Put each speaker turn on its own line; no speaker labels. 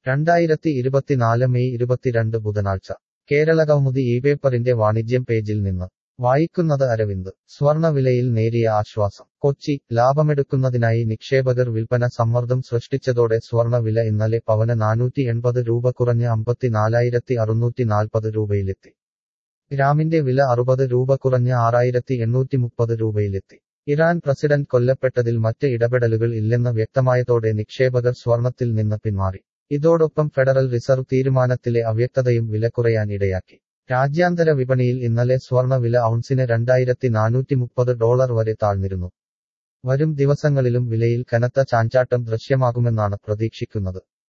രണ്ടായിരത്തി ഇരുപത്തിനാല് മെയ് ഇരുപത്തിരണ്ട് ബുധനാഴ്ച കേരള കൗമുദി ഈ പേപ്പറിന്റെ വാണിജ്യം പേജിൽ നിന്ന് വായിക്കുന്നത് അരവിന്ദ് സ്വർണവിലയിൽ നേരിയ ആശ്വാസം കൊച്ചി ലാഭമെടുക്കുന്നതിനായി നിക്ഷേപകർ വിൽപ്പന സമ്മർദ്ദം സൃഷ്ടിച്ചതോടെ സ്വർണവില ഇന്നലെ പവന് നാനൂറ്റി എൺപത് രൂപ കുറഞ്ഞ് അമ്പത്തിനാലായിരത്തി അറുന്നൂറ്റി നാൽപ്പത് രൂപയിലെത്തി ഗ്രാമിന്റെ വില അറുപത് രൂപ കുറഞ്ഞ് ആറായിരത്തി എണ്ണൂറ്റി മുപ്പത് രൂപയിലെത്തി ഇറാൻ പ്രസിഡന്റ് കൊല്ലപ്പെട്ടതിൽ മറ്റ് ഇടപെടലുകൾ ഇല്ലെന്ന് വ്യക്തമായതോടെ നിക്ഷേപകർ സ്വർണത്തിൽ നിന്ന് പിന്മാറി ഇതോടൊപ്പം ഫെഡറൽ റിസർവ് തീരുമാനത്തിലെ അവ്യക്തതയും വില കുറയാൻ ഇടയാക്കി രാജ്യാന്തര വിപണിയിൽ ഇന്നലെ സ്വർണ വില ഔൺസിന് രണ്ടായിരത്തി നാനൂറ്റി മുപ്പത് ഡോളർ വരെ താഴ്ന്നിരുന്നു വരും ദിവസങ്ങളിലും വിലയിൽ കനത്ത ചാഞ്ചാട്ടം ദൃശ്യമാകുമെന്നാണ് പ്രതീക്ഷിക്കുന്നത്